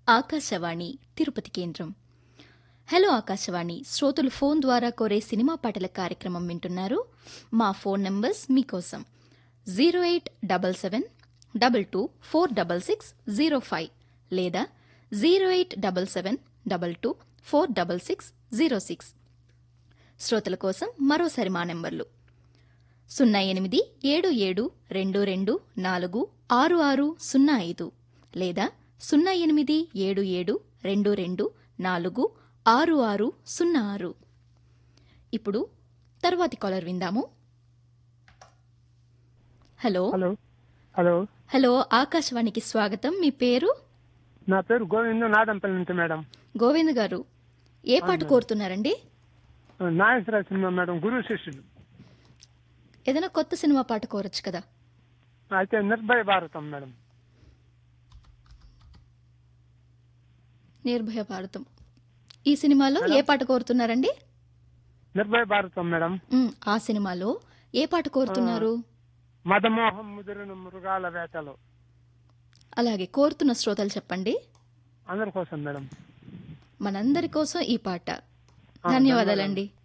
ఆకాశవాణి తిరుపతి కేంద్రం హలో ఆకాశవాణి శ్రోతలు ఫోన్ ద్వారా కోరే సినిమా పాటల కార్యక్రమం వింటున్నారు మా ఫోన్ నంబర్స్ మీకోసం zero eight double seven double two four double six zero five లేదా zero eight double seven double two four double six zero six శ్రోతల కోసం మరోసారి మా నెంబర్లు సున్నా ఎనిమిది ఏడు ఏడు రెండు రెండు నాలుగు ఆరు ఆరు సున్నా ఐదు లేదా సున్నా ఎనిమిది ఏడు ఏడు రెండు రెండు నాలుగు ఆరు ఆరు సున్నా ఆరు ఇప్పుడు తర్వాతి కాలర్ విందాము హలో హలో హలో హలో ఆకాశవాణికి స్వాగతం మీ పేరు నా పేరు గోవింద్ నాదంపల్లి నుంచి మేడం గోవింద్ గారు ఏ పాట కోరుతున్నారండి నాగేశ్వర సినిమా మేడం గురు శిష్యుడు ఏదైనా కొత్త సినిమా పాట కోరొచ్చు కదా అయితే నిర్భయ భారతం మేడం నిర్భయ భారతం ఈ సినిమాలో ఏ పాట కోరుతున్నారండి నిర్భయ భారతం మేడం ఉమ్, ఆ సినిమాలో ఏ పాట కోరుతున్నారు మదమోహం ముదిరిన మృగాల వేటలు అలాగే కోరుతున్న శ్రోతలు చెప్పండి అందరి కోసం మేడం మనందరి కోసం ఈ పాట ధన్యవాదాలండి